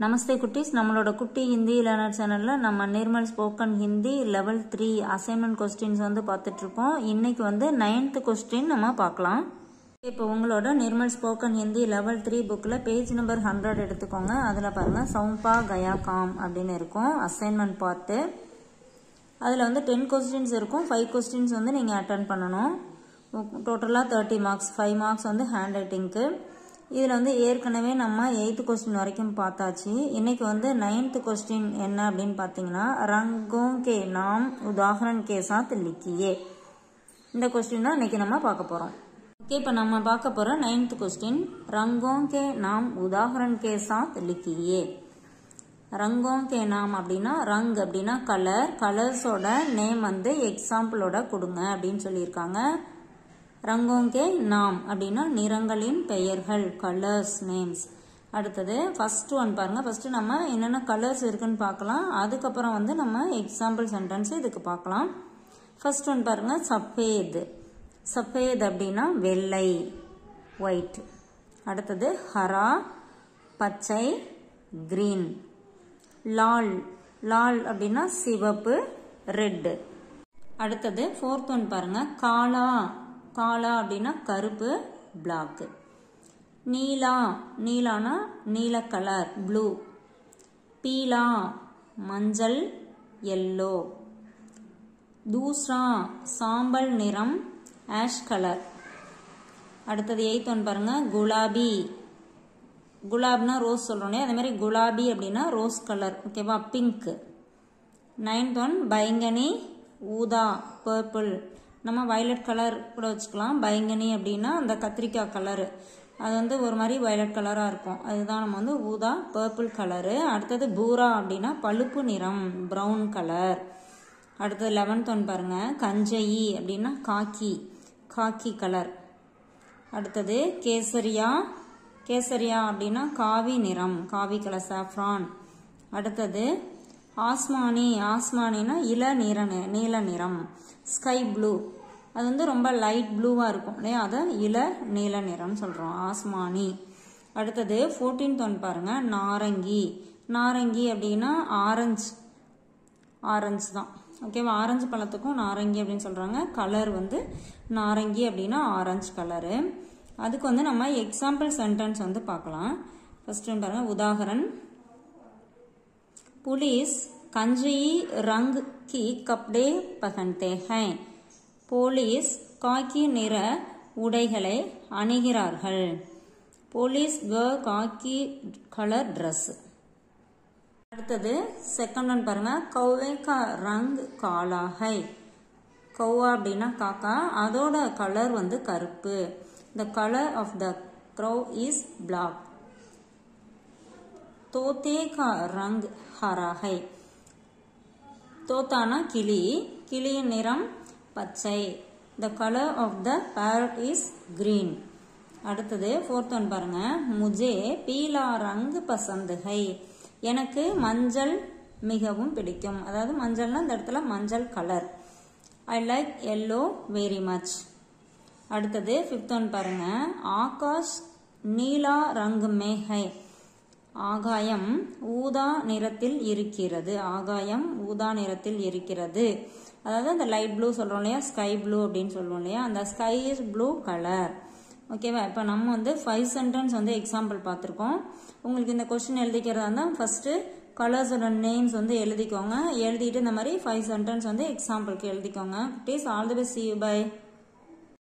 நமஸ்தே குட்டீஸ் நம்மளோட குட்டி ஹிந்தி லேர்னர் சேனலில் நம்ம Nirmal spoken Hindi level three assignment questions வந்து பார்த்துட்ருக்கோம் இன்னைக்கு வந்து நைன்த்து கொஸ்டின் நம்ம பார்க்கலாம் இப்போ உங்களோட Nirmal spoken Hindi level three புக்கில் பேஜ் நம்பர் ஹண்ட்ரட் எடுத்துக்கோங்க அதில் பாருங்கள் சவும்பா கயா காம் அப்படின்னு இருக்கும் அசைன்மெண்ட் பார்த்து அதில் வந்து டென் கொஸ்டின்ஸ் இருக்கும் ஃபைவ் கொஸ்டின்ஸ் வந்து நீங்கள் அட்டன் பண்ணணும் டோட்டலாக தேர்ட்டி மார்க்ஸ் ஃபைவ் மார்க்ஸ் வந்து ஹேண்ட் ரைட்டிங்க்கு இதில் வந்து ஏற்கனவே நம்ம எயித்து கொஸ்டின் வரைக்கும் பார்த்தாச்சு இன்னைக்கு வந்து நைன்த்து கொஸ்டின் என்ன அப்படின்னு பார்த்தீங்கன்னா ரங்கோं கே நாம் உதாகரன் கே சாத் லிக்கியே இந்த கொஸ்டின் தான் இன்னைக்கு நம்ம பார்க்க போகிறோம் ஓகே இப்போ நம்ம பார்க்க போகிற நைன்த் கொஸ்டின் ரங்கோं கே நாம் உதாகரன் கே சாத் லிக்கியே ரங்கோं கே நாம் அப்படின்னா ரங் அப்படின்னா கலர் கலர்ஸோட நேம் வந்து எக்ஸாம்பிளோட கொடுங்க அப்படின்னு சொல்லியிருக்காங்க ரங்கோங்கே நாம் அப்படின்னா நிறங்களின் பெயர்கள் கலர்ஸ் நேம்ஸ் அடுத்தது ஃபர்ஸ்ட் ஒன் பாருங்க ஃபர்ஸ்ட் நம்ம என்னென்ன கலர்ஸ் இருக்குன்னு பார்க்கலாம் அதுக்கப்புறம் வந்து நம்ம எக்ஸாம்பிள் சென்டென்ஸ் இதுக்கு பார்க்கலாம் ஃபர்ஸ்ட் ஒன் பாருங்க சஃபேத் சஃபேத் அப்படின்னா வெள்ளை ஒயிட் அடுத்தது ஹரா பச்சை கிரீன் லால் லால் அப்படின்னா சிவப்பு ரெட்டு அடுத்தது ஃபோர்த் ஒன் பாருங்க காலா காலா அப்படின்னா கருப்பு பிளாக்கு நீலா நீலானா நீல கலர் ப்ளூ பீலா மஞ்சள் எல்லோ தூஸ்ரா சாம்பல் நிறம் ஆஷ் கலர் அடுத்தது எயித் ஒன் பாருங்க குலாபி குலாப்னா ரோஸ் சொல்கிறோம் அதே மாதிரி குலாபி அப்படின்னா ரோஸ் கலர் ஓகேவா பிங்க் நைன்த் ஒன் பைங்கனி ஊதா பர்பிள் நம்ம வயலட் கலர் கூட வச்சுக்கலாம் பைங்கனி அப்படின்னா அந்த கத்திரிக்காய் கலரு அது வந்து ஒரு மாதிரி வயலட் கலராக இருக்கும் அதுதான் நம்ம வந்து ஊதா பர்பிள் கலரு அடுத்தது பூரா அப்படின்னா பழுப்பு நிறம் ப்ரௌன் கலர் அடுத்தது லெவன்த் ஒன் பாருங்க கஞ்சயி அப்படின்னா காக்கி காக்கி கலர் அடுத்தது கேசரியா கேசரியா அப்படின்னா காவி நிறம் காவி கலர் சாஃப்ரான் அடுத்தது ஆஸ்மானி ஆஸ்மானினா இள நிற நீல நிறம் ஸ்கை ப்ளூ அது வந்து ரொம்ப லைட் ப்ளூவாக இருக்கும் இல்லையா அதை இள நீல நிறம்னு சொல்கிறோம் ஆஸ்மானி அடுத்தது ஃபோர்டீன்த் ஒன் பாருங்க நாரங்கி நாரங்கி அப்படின்னா ஆரஞ்சு ஆரஞ்சு தான் ஓகேவா ஆரஞ்சு பழத்துக்கும் நாரங்கி அப்படின்னு சொல்கிறாங்க கலர் வந்து நாரங்கி அப்படின்னா ஆரஞ்சு கலரு அதுக்கு வந்து நம்ம எக்ஸாம்பிள் சென்டென்ஸ் வந்து பார்க்கலாம் ஃபர்ஸ்ட் பாருங்க உதாகரன் पुलिस कंजई रंग की कपड़े पहनते हैं போலீஸ் காக்கி நிற உடைகளை அணிகிறார்கள் போலீஸ் க காக்கி கலர் ட்ரெஸ் அடுத்தது செகண்ட் ஒன் பாருங்க கௌவே கா ரங் காலா ஹை கௌவா அப்படின்னா காக்கா அதோட கலர் வந்து கருப்பு the colour of the crow is black தோத்தே கா ரங் ஹரா ஹை தோத்தானா கிளி கிளியின் நிறம் பச்சை the colour of the parrot is green அடுத்தது ஃபோர்த் ஒன் பாருங்க முஜே பீலா ரங் பசந்து ஹை எனக்கு மஞ்சள் மிகவும் பிடிக்கும் அதாவது மஞ்சள்னா இந்த இடத்துல மஞ்சள் colour I like yellow very much அடுத்தது ஃபிஃப்த் ஒன் பாருங்க ஆகாஷ் நீலா ரங் மே ஹை ஆகாயம் ஊதா நிறத்தில் இருக்கிறது ஆகாயம் ஊதா நிறத்தில் இருக்கிறது அதாவது அந்த லைட் ப்ளூ சொல்கிறோம் இல்லையா ஸ்கை ப்ளூ அப்படின்னு சொல்லுவோம் இல்லையா அந்த ஸ்கை இஸ் ப்ளூ கலர் ஓகேவா இப்போ நம்ம வந்து ஃபைவ் சென்டென்ஸ் வந்து எக்ஸாம்பிள் பார்த்துருக்கோம் உங்களுக்கு இந்த கொஸ்டின் எழுதிக்கிறதா இருந்தால் ஃபஸ்ட்டு கலர்ஸோட நேம்ஸ் வந்து எழுதிக்கோங்க எழுதிட்டு இந்த மாதிரி ஃபைவ் சென்டென்ஸ் வந்து எக்ஸாம்பிளுக்கு எழுதிக்கோங்க please all the best see you by